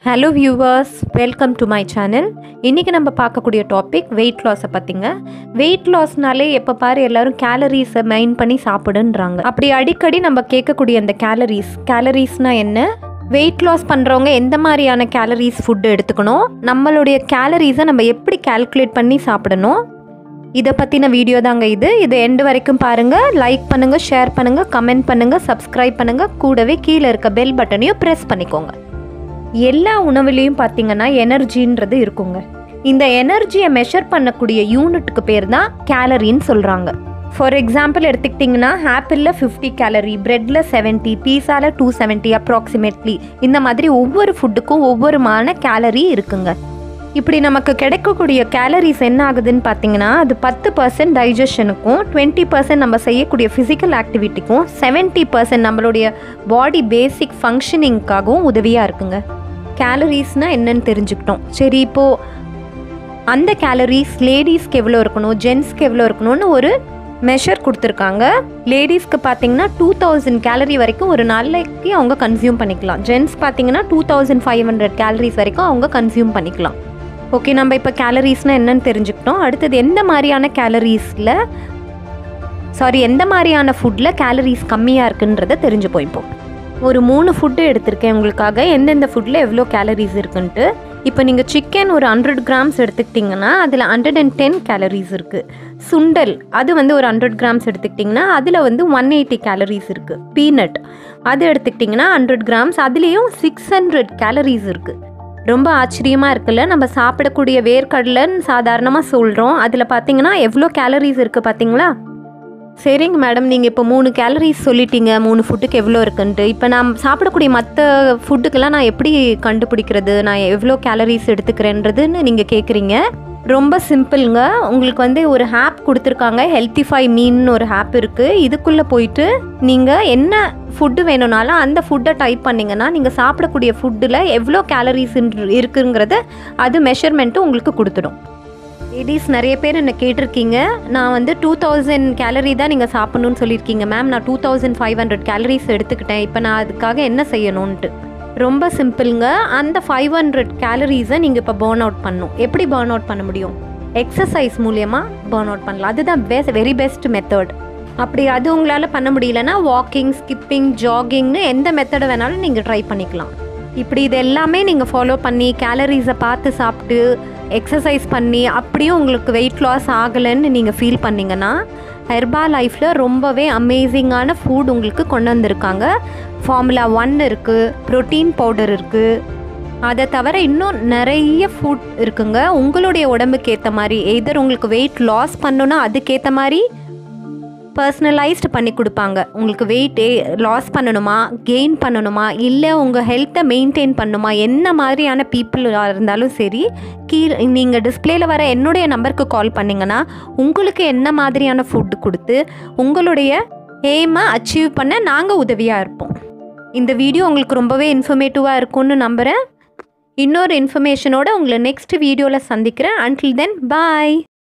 hello viewers welcome to my channel இன்றைக்கி நம்ம பார்க்கக்கூடிய டாபிக் வெயிட் லாஸை பற்றிங்க வெயிட் லாஸ்னாலே எப்போ பாரு எல்லாரும் கேலரிஸை மைண்ட் பண்ணி சாப்பிடுன்றாங்க அப்படி அடிக்கடி நம்ம கேட்கக்கூடிய அந்த கேலரிஸ் கேலரிஸ்னால் என்ன வெயிட் லாஸ் பண்ணுறவங்க எந்த மாதிரியான கேலரிஸ் ஃபுட்டு எடுத்துக்கணும் நம்மளுடைய கேலரிஸை நம்ம எப்படி கால்குலேட் பண்ணி சாப்பிடணும் இதை பற்றின வீடியோ தாங்க இது இது எண்டு வரைக்கும் பாருங்கள் லைக் பண்ணுங்கள் ஷேர் பண்ணுங்கள் கமெண்ட் பண்ணுங்கள் சப்ஸ்கிரைப் பண்ணுங்கள் கூடவே கீழே இருக்க பெல் பட்டனையும் ப்ரெஸ் பண்ணிக்கோங்க எல்லா உணவுலேயும் பார்த்தீங்கன்னா எனர்ஜின்றது இருக்குங்க இந்த எனர்ஜியை மெஷர் பண்ணக்கூடிய யூனிட்டுக்கு பேர் தான் கேலரின்னு சொல்கிறாங்க ஃபார் எக்ஸாம்பிள் எடுத்துக்கிட்டிங்கன்னா ஆப்பிளில் ஃபிஃப்டி கேலரி பிரெட்டில் செவன்ட்டி பீஸாவில் டூ செவன்ட்டி அப்ராக்சிமேட்லி இந்த மாதிரி ஒவ்வொரு ஃபுட்டுக்கும் ஒவ்வொருமான கேலரி இருக்குங்க இப்படி நமக்கு கிடைக்கக்கூடிய கேலரிஸ் என்ன ஆகுதுன்னு பார்த்தீங்கன்னா அது பத்து பர்சன்ட் டைஜஷனுக்கும் டுவெண்ட்டி பர்சன்ட் நம்ம செய்யக்கூடிய ஃபிசிக்கல் ஆக்டிவிட்டிக்கும் செவன்ட்டி பர்சன்ட் நம்மளுடைய பாடி பேசிக் ஃபங்க்ஷனிங்க்காகவும் உதவியாக இருக்குங்க கேலரிஸ்னால் என்னன்னு தெரிஞ்சுக்கிட்டோம் சரி இப்போது அந்த கேலரிஸ் லேடிஸ்க்கு எவ்வளோ இருக்கணும் ஜென்ஸ்க்கு எவ்வளோ இருக்கணும்னு ஒரு மெஷர் கொடுத்துருக்காங்க லேடிஸ்க்கு பார்த்தீங்கன்னா டூ தௌசண்ட் கேலரி வரைக்கும் ஒரு நாளைக்கு அவங்க கன்சியூம் பண்ணிக்கலாம் ஜென்ஸ் பார்த்தீங்கன்னா two thousand five hundred calories வரைக்கும் அவங்க கன்சியூம் பண்ணிக்கலாம் ஓகே நம்ம இப்போ கேலரிஸ்னால் என்னன்னு தெரிஞ்சுக்கிட்டோம் அடுத்தது எந்த மாதிரியான கேலரிஸில் சாரி எந்த மாதிரியான ஃபுட்டில் கேலரிஸ் கம்மியாக இருக்குன்றதை தெரிஞ்சு போய்ப்போம் ஒரு மூணு ஃபுட்டு எடுத்திருக்கேன் உங்களுக்காக எந்தெந்த ஃபுட்டில் எவ்வளோ கேலரிஸ் இருக்குன்ட்டு இப்போ நீங்கள் சிக்கன் ஒரு ஹண்ட்ரட் கிராம்ஸ் எடுத்துக்கிட்டிங்கன்னா அதில் ஹண்ட்ரட் அண்ட் டென் கேலரிஸ் இருக்குது சுண்டல் அது வந்து ஒரு ஹண்ட்ரட் கிராம்ஸ் எடுத்துக்கிட்டிங்கன்னா அதில் வந்து ஒன் எயிட்டி கேலரிஸ் இருக்குது பீனட் அது எடுத்துக்கிட்டிங்கன்னா ஹண்ட்ரட் கிராம்ஸ் அதுலேயும் சிக்ஸ் ஹண்ட்ரட் கேலரிஸ் இருக்குது ரொம்ப ஆச்சரியமாக இருக்குல்ல நம்ம சாப்பிடக்கூடிய வேர்க்கடலைன்னு சாதாரணமாக சொல்கிறோம் அதில் பார்த்தீங்கன்னா எவ்வளோ கேலரிஸ் இருக்குது பார்த்தீங்களா சரிங்க மேடம் நீங்கள் இப்போ மூணு கேலரிஸ் சொல்லிட்டீங்க மூணு ஃபுட்டுக்கு எவ்வளோ இருக்குன்ட்டு இப்போ நான் சாப்பிடக்கூடிய மற்ற ஃபுட்டுக்கெல்லாம் நான் எப்படி கண்டுபிடிக்கிறது நான் எவ்வளோ கேலரிஸ் எடுத்துக்கிறேன்றதுன்னு நீங்கள் கேட்குறீங்க ரொம்ப சிம்பிளுங்க உங்களுக்கு வந்து ஒரு ஆப் கொடுத்துருக்காங்க ஹெல்த்திஃபை மீன்னு ஒரு ஆப் இருக்குது இதுக்குள்ளே போயிட்டு நீங்கள் என்ன ஃபுட்டு வேணும்னாலும் அந்த ஃபுட்டை டைப் பண்ணிங்கன்னா நீங்கள் சாப்பிடக்கூடிய ஃபுட்டில் எவ்வளோ கேலரிஸ் இருக்குங்கிறத அது மெஷர்மெண்ட்டு உங்களுக்கு கொடுத்துடும் லேடிஸ் நிறைய பேர் என்னை கேட்டிருக்கீங்க நான் வந்து டூ தௌசண்ட் கேலரி தான் நீங்கள் சாப்பிட்ணுன்னு சொல்லியிருக்கீங்க மேம் நான் two thousand five hundred calories எடுத்துக்கிட்டேன் இப்போ நான் அதுக்காக என்ன செய்யணுன்ட்டு ரொம்ப சிம்பிளுங்க அந்த ஃபைவ் ஹண்ட்ரட் கேலரிஸை நீங்கள் இப்போ பேர்ன் அவுட் பண்ணணும் எப்படி பேர்ன் அவுட் பண்ண முடியும் எக்ஸசைஸ் மூலியமாக பேர்ன் அவுட் பண்ணலாம் அதுதான் பெஸ்ட் வெரி பெஸ்ட் மெத்தட் அப்படி அது உங்களால் பண்ண முடியலன்னா வாக்கிங் ஸ்கிப்பிங் ஜாகிங்னு எந்த மெத்தடை வேணாலும் நீங்கள் ட்ரை பண்ணிக்கலாம் இப்படி இது எல்லாமே நீங்கள் ஃபாலோ பண்ணி கேலரிஸை பார்த்து சாப்பிட்டு எக்ஸசைஸ் பண்ணி அப்படியும் உங்களுக்கு வெயிட் லாஸ் ஆகலைன்னு நீங்கள் ஃபீல் பண்ணிங்கன்னா ஹெர்பா லைஃப்பில் ரொம்பவே அமேசிங்கான ஃபுட் உங்களுக்கு கொண்டு வந்திருக்காங்க ஃபார்முலா ஒன் இருக்குது ப்ரோட்டீன் பவுடர் இருக்குது அதை தவிர இன்னும் நிறைய ஃபுட் இருக்குங்க உங்களுடைய உடம்புக்கு ஏற்ற மாதிரி எதர் உங்களுக்கு வெயிட் லாஸ் பண்ணணுன்னா அதுக்கேற்ற மாதிரி பர்சனலைஸ்டு பண்ணி கொடுப்பாங்க உங்களுக்கு வெயிட் லாஸ் பண்ணணுமா கெயின் பண்ணணுமா இல்லை உங்கள் ஹெல்த்தை மெயின்டைன் பண்ணணுமா என்ன மாதிரியான பீப்புளாக இருந்தாலும் சரி கீழே நீங்கள் டிஸ்பிளேயில் வர என்னுடைய நம்பருக்கு கால் பண்ணிங்கன்னா உங்களுக்கு என்ன மாதிரியான ஃபுட்டு கொடுத்து உங்களுடைய எய்மை அச்சீவ் பண்ண நாங்கள் உதவியாக இருப்போம் இந்த வீடியோ உங்களுக்கு ரொம்பவே இன்ஃபர்மேட்டிவாக இருக்கும்னு நம்புகிறேன் இன்னொரு இன்ஃபர்மேஷனோட உங்களை நெக்ஸ்ட் வீடியோவில் சந்திக்கிறேன் அன்டில் தென் பாய்